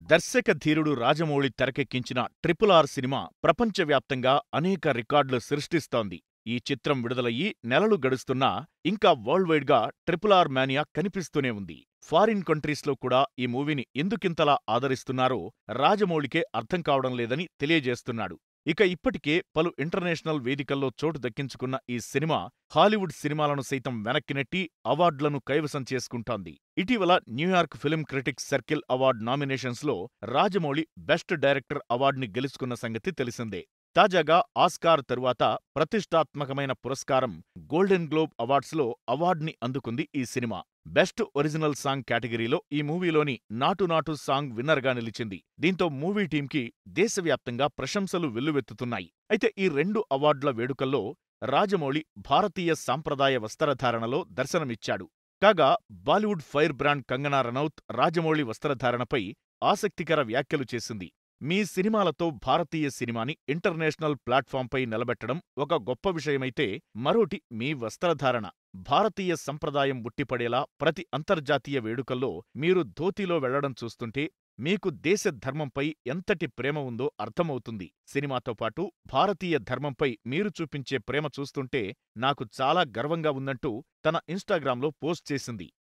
దర్శక ధీరుడు రాజమౌళి తెరకెక్కించిన ట్రిపుల్ ఆర్ సినిమా ప్రపంచవ్యాప్తంగా అనేక రికార్డులు సృష్టిస్తోంది. ఈ చిత్రం విడుదలయ్యి నెలలు గడుస్తున్నా ఇంకా వరల్డ్ వైడ్ గా ట్రిపుల్ ఆర్ మానియా కనిపిస్తూనే ఉంది. ఫారిన్ కంట్రీస్లో కూడా ఈ మూవీని ఎందుకింతలా ఆదరిస్తున్నారో రాజమౌళికే అర్థం కావడం లేదని తెలియజేస్తున్నాడు. ఇక ఇప్పటికే పలు ఇంటర్నేషనల్ వేదికల్లో చోటు దక్కించుకున్న ఈ సినిమా హాలీవుడ్ సినిమాలను సైతం వెనక్కి నెట్టి అవార్డులను కైవసం చేసుకుంటోంది. ఇటీవల New York film critics circle award నామినేషన్స్లో రాజమౌళి బెస్ట్ డైరెక్టర్ అవార్డుని గెలుచుకున్న సంగతి తెలిసిందే. తాజాగా ఆస్కార్ తరువాత ప్రతిష్ఠాత్మకమైన పురస్కారం గోల్డెన్ గ్లోబ్ అవార్డ్స్లో అవార్డుని అందుకుంది ఈ సినిమా. బెస్ట్ ఒరిజినల్ సాంగ్ కేటగిరీలో ఈ మూవీలోని నాటు నాటు సాంగ్ విన్నర్గా నిలిచింది. దీంతో మూవీ టీంకి దేశవ్యాప్తంగా ప్రశంసలు వెల్లువెత్తుతున్నాయి. అయితే ఈ రెండు అవార్డుల వేడుకల్లో రాజమౌళి భారతీయ సాంప్రదాయ వస్త్రధారణలో దర్శనమిచ్చాడు. కాగా బాలీవుడ్ ఫైర్ బ్రాండ్ కంగనా రనౌత్ రాజమౌళి వస్త్రధారణపై ఆసక్తికర వ్యాఖ్యలు చేసింది. మీ సినిమాలతో భారతీయ సినిమాని ఇంటర్నేషనల్ ప్లాట్ఫాంపై నిలబెట్టడం ఒక గొప్ప విషయమైతే మరోటి మీ వస్త్రధారణ. భారతీయ సంప్రదాయం ఉట్టిపడేలా ప్రతి అంతర్జాతీయ వేడుకల్లో మీరు ధోతీలో వెళ్లడం చూస్తుంటే మీకు దేశ ధర్మంపై ఎంతటి ప్రేమ ఉందో అర్థమవుతుంది. సినిమాతో పాటు భారతీయ ధర్మంపై మీరు చూపించే ప్రేమ చూస్తుంటే నాకు చాలా గర్వంగా ఉందంటూ తన ఇన్స్టాగ్రామ్లో పోస్ట్ చేసింది.